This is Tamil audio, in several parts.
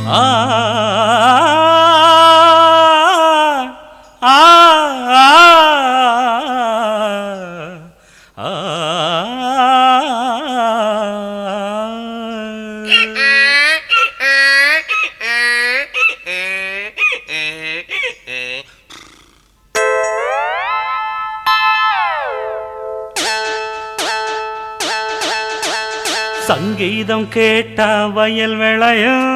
ஆ ஆ ஆ சங்கீதம் கேட்டா வயல் விளையும்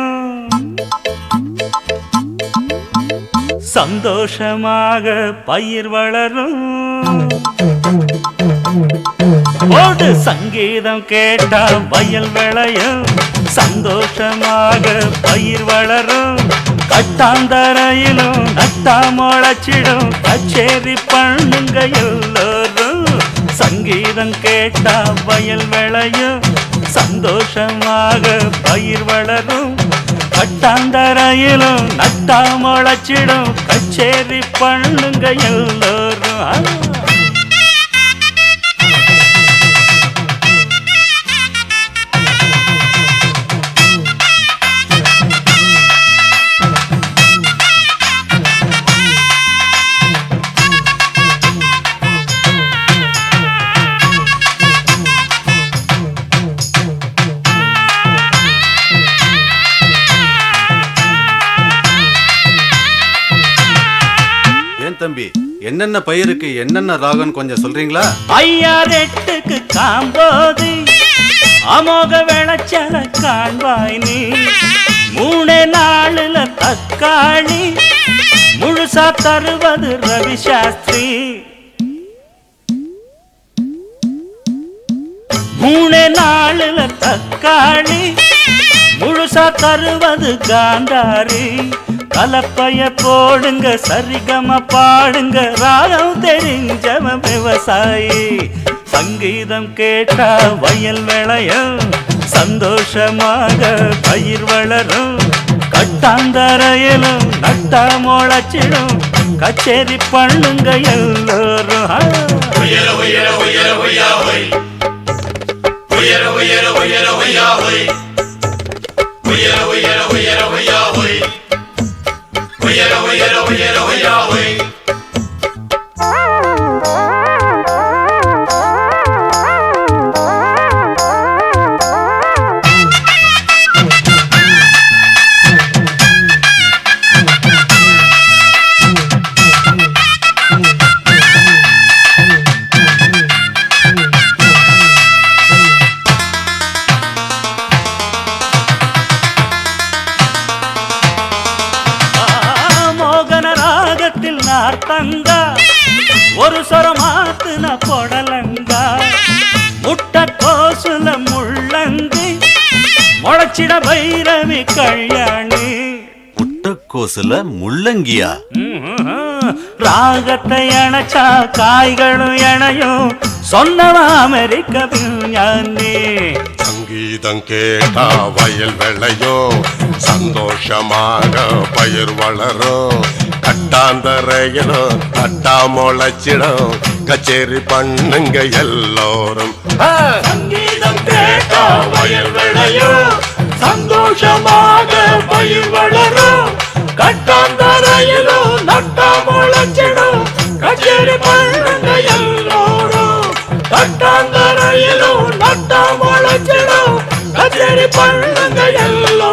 சந்தோஷமாக பயிர் வளரும் ஓடு சங்கீதம் கேட்டா வயல் விளையும் சந்தோஷமாக பயிர் வளரும் கட்டாந்தரையிலும் நட்டா முளைச்சிடும் கச்சேரி பண்ணுங்க எல்லோரும் சங்கீதம் கேட்டா வயல் விளையும் சந்தோஷமாக பயிர் வளரும் கட்டாந்தரையிலும் நட்டா முளைச்சிடும் கச்சேரி பண்ணுங்க எல்லோரும் ஆ. ஏன் தம்பி என்னென்ன பயிருக்கு என்னென்ன ராகம்னு கொஞ்சம் சொல்றீங்களா ஐயா ரெட்டுக்கு காம்போது அமோக விளைச்சல காண்பாய் நீ மூணே நாளுல தக்காளி முழுசா தருவது ரவி சாஸ்திரி மூணே நாளுல தக்காளி முழுசா தருவது காந்தாரி கலப்பைய போடுங்க சரிகம பாடுங்க ராகம் தெரிஞ்சவன் விவசாயி சங்கீதம் கேட்டா வயல் விளையும் சந்தோஷமாக பயிர் வளரும் கட்டாந்தரையிலும் நட்டா முளைச்சிடும் கச்சேரி பண்ணுங்க எல்லோரும் ஆ. மோகன ராகத்தில் நார்த்தங்கா ஒரு சொரமாத்துன பொடலங்கா முட்டை கோசுல முள்ளங்கி முளைச்சிட பைரவி கல்யாணி முட்டைக்கோசுல முள்ளங்கியா ராகத்தை அணைச்சா காய்களும் இணையும் சொன்னவன் அமெரிக்க விஞ்ஞானி சங்கீதம் கேட்டா வயல் விளையும் சந்தோஷமாக பயிர் வளரும் கட்டாந்தரையிலும் கட்டா முளைச்சிடும் கச்சேரி பண்ணுங்க எல்லோரும் சங்கீதம் கேட்டா வயல் விளையும் சந்தோஷமாக பயிர் வளரும் கட்டாந்தரையிலும் நட்டா முளைச்சிடும் கச்சேரி பண்ணுங்க எல்லோரும் கட்டாந்தரையிலும் நட்டா முளைச்சிடும் கச்சேரி பண்ணுங்க எல்லோரும்